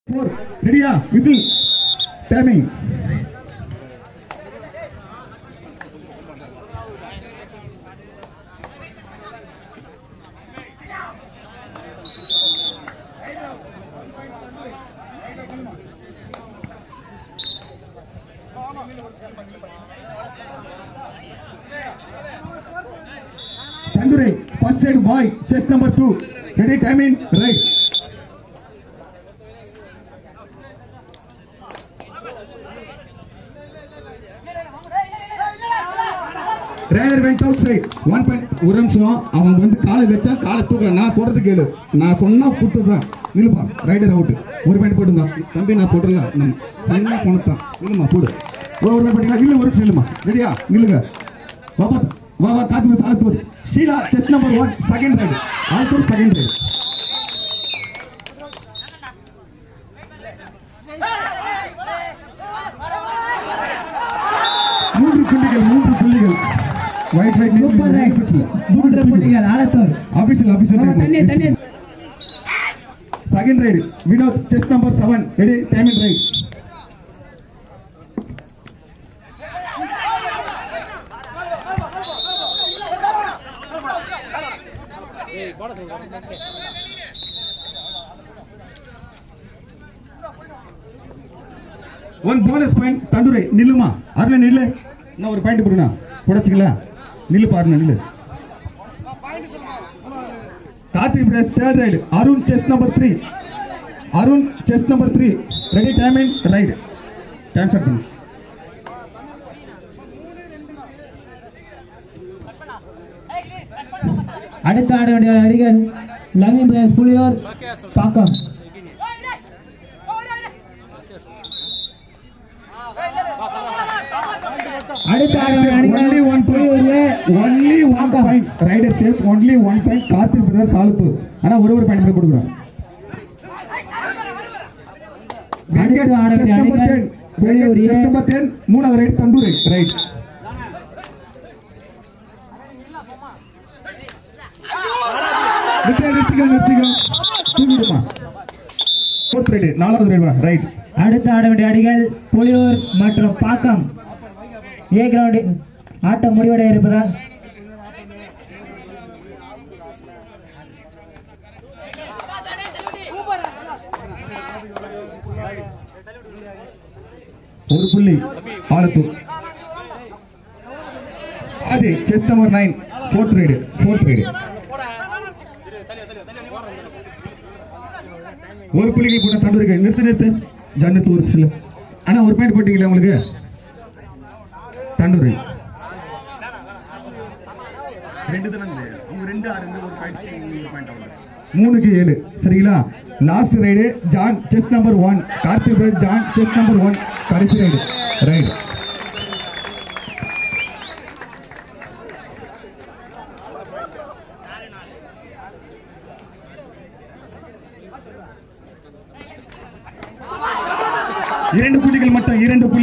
Four ரெடியா whistle timing Tandurai, first side boy, chest number two. Ready, timing, right. ரேனர் went outside one point ஒரு நிமிஷம் அவன் வந்து காலை வச்சா காலை தூக்கல நான் சொல்றது கேளு நான் சொன்னா புட்டுதான் நிலுப்பா ரைடர் அவுட் ஒரு பாயிண்ட் போட்டுங்க தம்பி நான் போட்டுடல நான் சொன்னா போனதான் நில்லுமா போடு ஒரு ஒரு பாயிண்ட் நில்லு ஒரு நிமிஷம் நில்லுமா ரெடியா நில்லுங்க வா வா வா வா காத்து Alathur Sheela chest number one second raid Alathur second raid மூன்று புள்ளிகள் மூன்று புள்ளிகள் ஒயிட் சூப்பர் ரைட் மூன்று மூன்று புள்ளிகள் ஆலத்தூர் ஆபீஷியல் தண்ணி ஆபீஷியல் தண்ணி second raid Vinoth chest number seven ready timing right one bonus point Thandurai நில்லுமா அருண நில்லு நான் ஒரு பாயிண்ட் போடுனா புடச்சிக்கல நில்லு பாருங்க நில்லு கார்த்திக் பிரஸ் third raid Arun chest number three Arun chest number three ready timing raid time start பண்ணு அடுத்த ஆட வேண்டிய அடிகள் லமி பிரதேஷ் புலியூர் பாக்கம் அடுத்த ஆட வேண்டிய only அடிகள் one point Puliyur A only one point raider chest only one point Karthik brother சாலுப்பு ஆனா ஒரு ஒரு பாயிண்ட் கொடுக்குறோம் அடுத்து ஆட வேண்டிய அணிகள் புலியூர் ஏ நம்பர் டென் மூணாவது ரைட் தந்தூரை ரைட் நிறுத்திகள் நிறுத்திகள் தூக்கிடுமா ஃபோர்த் ரைடு நாலாவது ரைடு ரைட் அடுத்து ஆட வேண்டிய அடிகள் புலியூர் மற்றும் பாக்கம் ஏ கிரவுண்டில் ஆட்டம் முடிவடைய இருப்பதால் ஒரு புள்ளி ஆலத்தூர் அது chest number nine fourth raid fourth raid ஒரு புள்ளிகள் கூட தண்டு இருக்கு நிறுத்து நிறுத்து ஜன்னத்து ஒரு சில ஆனா ஒரு பாயிண்ட் போட்டீங்களா உங்களுக்கு தண்டூர் ரெண்டு தானே அவங்க ரெண்டு ஆறு ரெண்டு ஒரு பாயிண்ட் மூணுக்கு ஏழு சரிங்களா last raid John chest number one Karthik brother John chest number one கடைசி ரைடு ரைடு இரண்டு புள்ளிகள் மட்டும் இரண்டு புள்ளி